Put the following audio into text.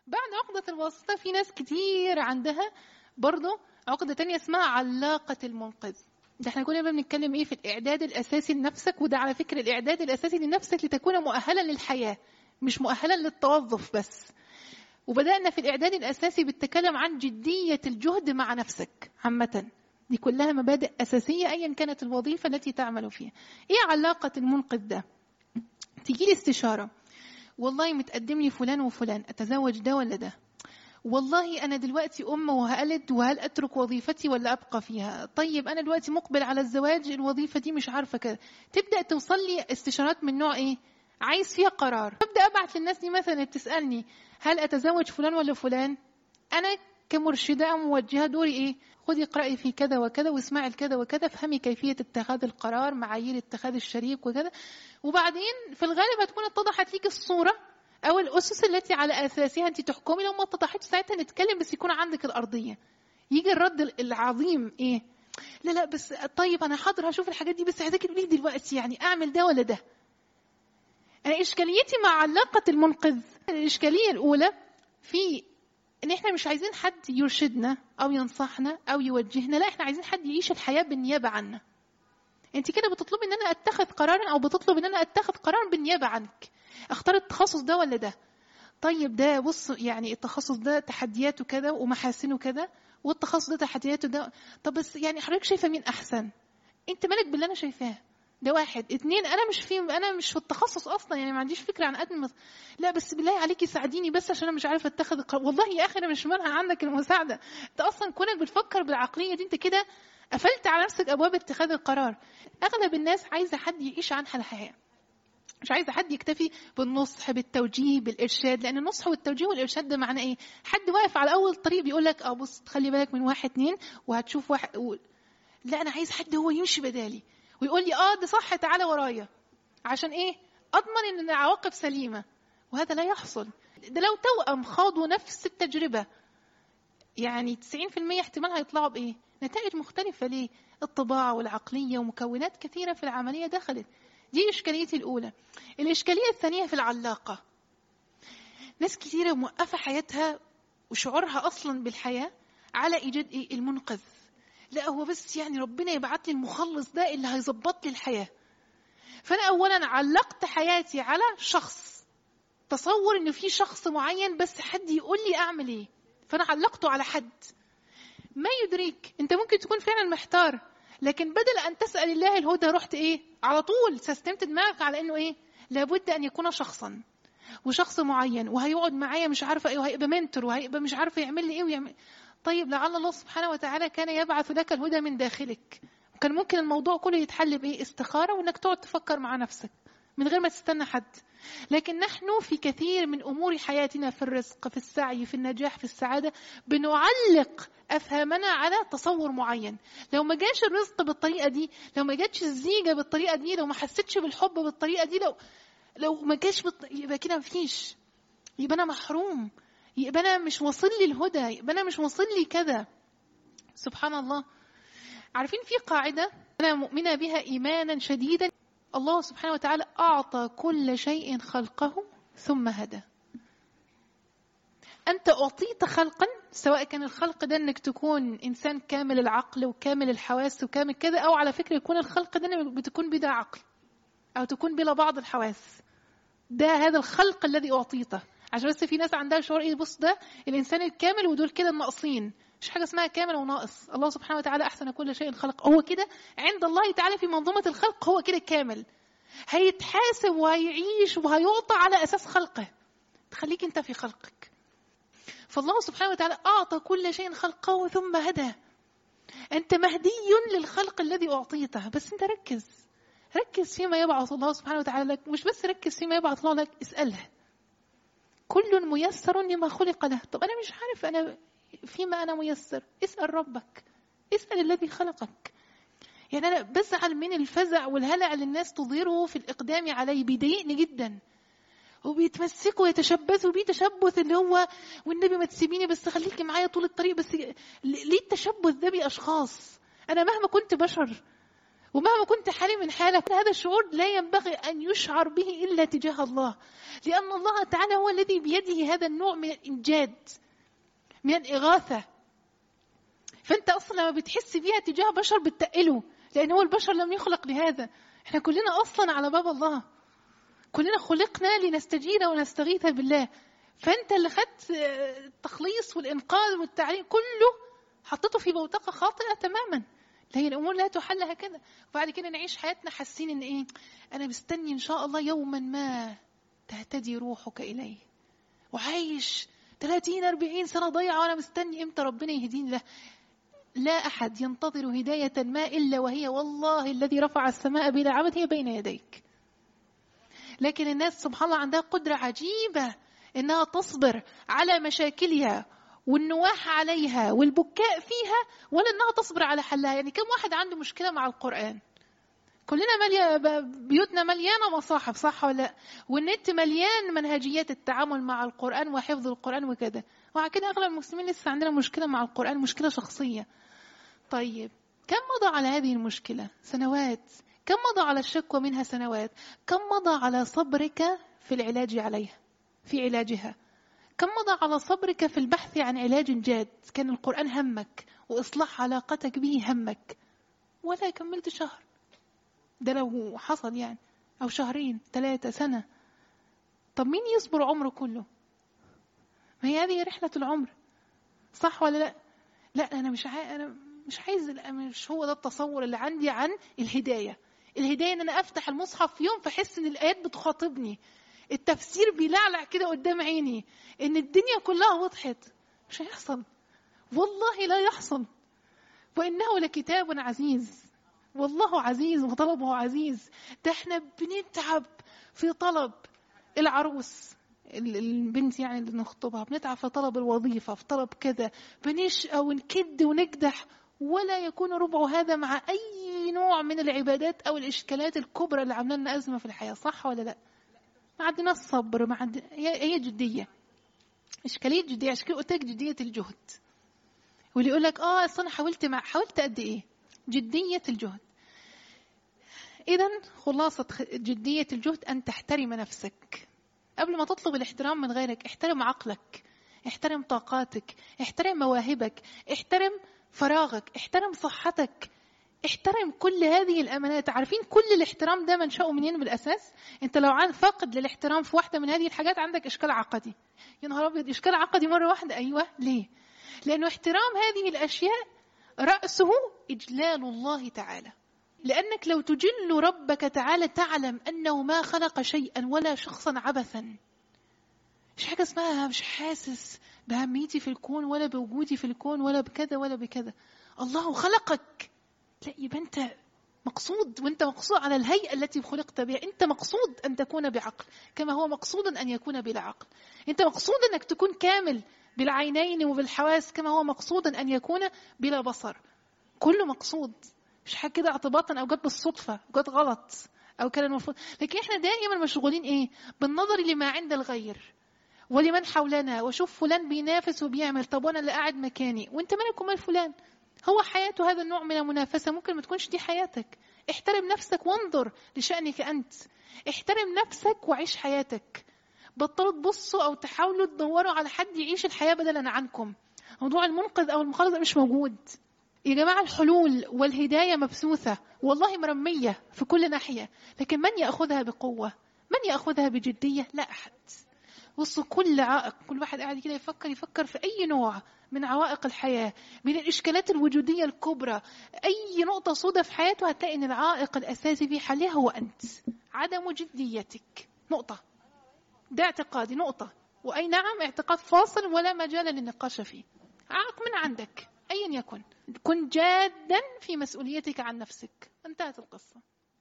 بعد عقدة الواسطة في ناس كتير عندها برضه عقدة تانية اسمها علاقة المنقذ ده احنا كنا بنتكلم ايه في الاعداد الاساسي لنفسك وده على فكره الاعداد الاساسي لنفسك لتكون مؤهلا للحياه مش مؤهلا للتوظف بس وبدانا في الاعداد الاساسي بالتكلم عن جديه الجهد مع نفسك عامه دي كلها مبادئ اساسيه ايا كانت الوظيفه التي تعمل فيها ايه علاقه المنقذ ده تيجي لي استشاره والله متقدم لي فلان وفلان اتزوج ده ولا ده والله أنا دلوقتي أم وهقلد وهل أترك وظيفتي ولا أبقى فيها طيب أنا دلوقتي مقبل على الزواج الوظيفة دي مش عارفة كده تبدأ توصل لي استشارات من نوع إيه عايز فيها قرار أبدأ أبعت للناس دي مثلا بتسألني هل أتزوج فلان ولا فلان أنا كمرشدة موجهة دوري إيه خدي اقرأي في كذا وكذا واسمعي الكذا وكذا افهمي كيفية اتخاذ القرار معايير اتخاذ الشريك وكذا وبعدين في الغالب هتكون اتضحت ليك الصورة او الاسس التي على اساسها انت تحكمي لو ما اتضحتش ساعتها نتكلم بس يكون عندك الارضيه يجي الرد العظيم ايه لا لا بس طيب انا حاضر هشوف الحاجات دي بس عايزاك تقولي دلوقتي يعني اعمل ده ولا ده انا اشكاليتي مع علاقه المنقذ الاشكاليه الاولى في ان احنا مش عايزين حد يرشدنا او ينصحنا او يوجهنا لا احنا عايزين حد يعيش الحياه بالنيابه عنا انت كده بتطلبي ان انا اتخذ قرارا او بتطلب ان انا اتخذ قرار بالنيابه عنك اختار التخصص ده ولا ده طيب ده بص يعني التخصص ده تحدياته كذا ومحاسنه كذا والتخصص ده تحدياته ده طب بس يعني حضرتك شايفه مين احسن انت مالك باللي انا شايفاه ده واحد اتنين انا مش في انا مش في التخصص اصلا يعني ما عنديش فكره عن قد لا بس بالله عليكي ساعديني بس عشان انا مش عارفه اتخذ القرار والله يا اخي انا مش مانع عنك المساعده انت اصلا كونك بتفكر بالعقليه دي انت كده قفلت على نفسك ابواب اتخاذ القرار اغلب الناس عايزه حد يعيش عنها الحياه مش عايزه حد يكتفي بالنصح بالتوجيه بالارشاد لان النصح والتوجيه والارشاد ده معناه ايه حد واقف على اول الطريق بيقول لك اه بص خلي بالك من واحد اتنين وهتشوف واحد و... لا انا عايز حد هو يمشي بدالي ويقول لي اه ده صح تعالى ورايا عشان ايه اضمن ان العواقب سليمه وهذا لا يحصل ده لو توأم خاضوا نفس التجربه يعني 90% احتمال هيطلعوا بايه نتائج مختلفه ليه الطباع والعقليه ومكونات كثيره في العمليه دخلت دي إشكاليتي الأولى الإشكالية الثانية في العلاقة ناس كثيرة موقفة حياتها وشعورها أصلا بالحياة على إيجاد إيه المنقذ لا هو بس يعني ربنا يبعت لي المخلص ده اللي هيظبط لي الحياة فأنا أولا علقت حياتي على شخص تصور إن في شخص معين بس حد يقول لي أعمل إيه فأنا علقته على حد ما يدريك أنت ممكن تكون فعلا محتار لكن بدل ان تسال الله الهدى رحت ايه على طول سستمت دماغك على انه ايه لابد ان يكون شخصا وشخص معين وهيقعد معايا مش عارفه ايه وهيبقى منتور وهيبقى مش عارفه يعمل لي ايه ويعمل طيب لعل الله سبحانه وتعالى كان يبعث لك الهدى من داخلك وكان ممكن الموضوع كله يتحل بايه استخاره وانك تقعد تفكر مع نفسك من غير ما تستنى حد لكن نحن في كثير من امور حياتنا في الرزق في السعي في النجاح في السعاده بنعلق افهامنا على تصور معين لو ما جاش الرزق بالطريقه دي لو ما جاتش الزيجه بالطريقه دي لو ما حسيتش بالحب بالطريقه دي لو لو ما جاش بط... يبقى كده مفيش يبقى انا محروم يبقى انا مش واصل لي الهدى يبقى انا مش واصل لي كذا سبحان الله عارفين في قاعده انا مؤمنه بها ايمانا شديدا الله سبحانه وتعالى أعطى كل شيء خلقه ثم هدى أنت أعطيت خلقا سواء كان الخلق ده أنك تكون إنسان كامل العقل وكامل الحواس وكامل كذا أو على فكرة يكون الخلق ده أنك بتكون بلا عقل أو تكون بلا بعض الحواس ده هذا الخلق الذي أعطيته عشان بس في ناس عندها شعور إيه بص ده الإنسان الكامل ودول كده الناقصين مش حاجة اسمها كامل وناقص الله سبحانه وتعالى أحسن كل شيء خلق هو كده عند الله تعالى في منظومة الخلق هو كده كامل هيتحاسب وهيعيش وهيعطى على أساس خلقه تخليك أنت في خلقك فالله سبحانه وتعالى أعطى كل شيء خلقه ثم هدى أنت مهدي للخلق الذي أعطيته بس أنت ركز ركز فيما يبعث الله سبحانه وتعالى لك مش بس ركز فيما يبعث الله لك اسأله كل ميسر لما خلق له طب أنا مش عارف أنا فيما أنا ميسر اسأل ربك اسأل الذي خلقك يعني أنا بزعل من الفزع والهلع اللي الناس تظهره في الإقدام علي بيضايقني جدا وبيتمسكوا ويتشبثوا بيه تشبث اللي هو والنبي ما تسيبيني بس خليكي معايا طول الطريق بس ليه التشبث ده بأشخاص أنا مهما كنت بشر ومهما كنت حالي من حالك هذا الشعور لا ينبغي أن يشعر به إلا تجاه الله لأن الله تعالى هو الذي بيده هذا النوع من الإنجاد من الإغاثة فأنت أصلا لما بتحس بيها تجاه بشر بتقله لأن هو البشر لم يخلق لهذا احنا كلنا أصلا على باب الله كلنا خلقنا لنستجير ونستغيث بالله فأنت اللي خدت التخليص والإنقاذ والتعليم كله حطيته في بوتقة خاطئة تماما هي الامور لا تحل هكذا وبعد كده نعيش حياتنا حاسين ان ايه انا مستني ان شاء الله يوما ما تهتدي روحك اليه وعايش 30 40 سنه ضايعه وانا مستني امتى ربنا يهديني له لا احد ينتظر هدايه ما الا وهي والله الذي رفع السماء بلا عمد هي بين يديك لكن الناس سبحان الله عندها قدره عجيبه انها تصبر على مشاكلها والنواح عليها والبكاء فيها ولا انها تصبر على حلها يعني كم واحد عنده مشكله مع القران كلنا مليا بيوتنا مليانه مصاحف صح ولا لا والنت مليان منهجيات التعامل مع القران وحفظ القران وكده وعلى كده اغلب المسلمين لسه عندنا مشكله مع القران مشكله شخصيه طيب كم مضى على هذه المشكله سنوات كم مضى على الشكوى منها سنوات كم مضى على صبرك في العلاج عليها في علاجها كم مضى على صبرك في البحث عن علاج جاد كان القرآن همك وإصلاح علاقتك به همك ولا كملت شهر ده لو حصل يعني أو شهرين ثلاثة سنة طب مين يصبر عمره كله ما هي هذه رحلة العمر صح ولا لا لا أنا مش عايز أنا مش عايز مش هو ده التصور اللي عندي عن الهداية الهداية إن أنا أفتح المصحف في يوم فأحس إن الآيات بتخاطبني التفسير بيلعلع كده قدام عيني ان الدنيا كلها وضحت مش هيحصل والله لا يحصل وانه لكتاب عزيز والله عزيز وطلبه عزيز ده احنا بنتعب في طلب العروس البنت يعني اللي نخطبها بنتعب في طلب الوظيفه في طلب كذا بنشقى ونكد ونكدح ولا يكون ربع هذا مع اي نوع من العبادات او الاشكالات الكبرى اللي عامله لنا ازمه في الحياه صح ولا لا ما عندنا الصبر ما عندنا هي, هي جديه اشكاليه جديه عشان كده قلت لك جديه الجهد واللي يقول لك اه اصل انا حاولت مع حاولت قد ايه جديه الجهد اذا خلاصه جديه الجهد ان تحترم نفسك قبل ما تطلب الاحترام من غيرك احترم عقلك احترم طاقاتك احترم مواهبك احترم فراغك احترم صحتك احترم كل هذه الامانات عارفين كل الاحترام ده منشأه منين بالاساس انت لو عن فاقد للاحترام في واحده من هذه الحاجات عندك اشكال عقدي يا نهار ابيض اشكال عقدي مره واحده ايوه ليه لانه احترام هذه الاشياء راسه اجلال الله تعالى لانك لو تجل ربك تعالى تعلم انه ما خلق شيئا ولا شخصا عبثا مش حاجه اسمها مش حاسس باهميتي في الكون ولا بوجودي في الكون ولا بكذا ولا بكذا الله خلقك لا يبقى انت مقصود وانت مقصود على الهيئه التي خلقت بها انت مقصود ان تكون بعقل كما هو مقصود ان يكون بلا عقل انت مقصود انك تكون كامل بالعينين وبالحواس كما هو مقصود ان يكون بلا بصر كله مقصود مش حاجه كده اعتباطا او جت بالصدفه جت غلط او كان المفروض لكن احنا دائما مشغولين ايه بالنظر لما عند الغير ولمن حولنا وشوف فلان بينافس وبيعمل طب وانا اللي قاعد مكاني وانت مالك ومال فلان هو حياته هذا النوع من المنافسة ممكن ما تكونش دي حياتك احترم نفسك وانظر لشأنك أنت احترم نفسك وعيش حياتك بطلوا تبصوا أو تحاولوا تدوروا على حد يعيش الحياة بدلا عنكم موضوع المنقذ أو المخلص مش موجود يا جماعة الحلول والهداية مبثوثة والله مرمية في كل ناحية لكن من يأخذها بقوة من يأخذها بجدية لا أحد بصوا كل عائق كل واحد قاعد كده يفكر يفكر في أي نوع من عوائق الحياة من الإشكالات الوجودية الكبرى أي نقطة سوداء في حياته هتلاقي أن العائق الأساسي في حلها هو أنت عدم جديتك نقطة ده اعتقادي نقطة وأي نعم اعتقاد فاصل ولا مجال للنقاش فيه عائق من عندك أيا يكن كن جادا في مسؤوليتك عن نفسك انتهت القصة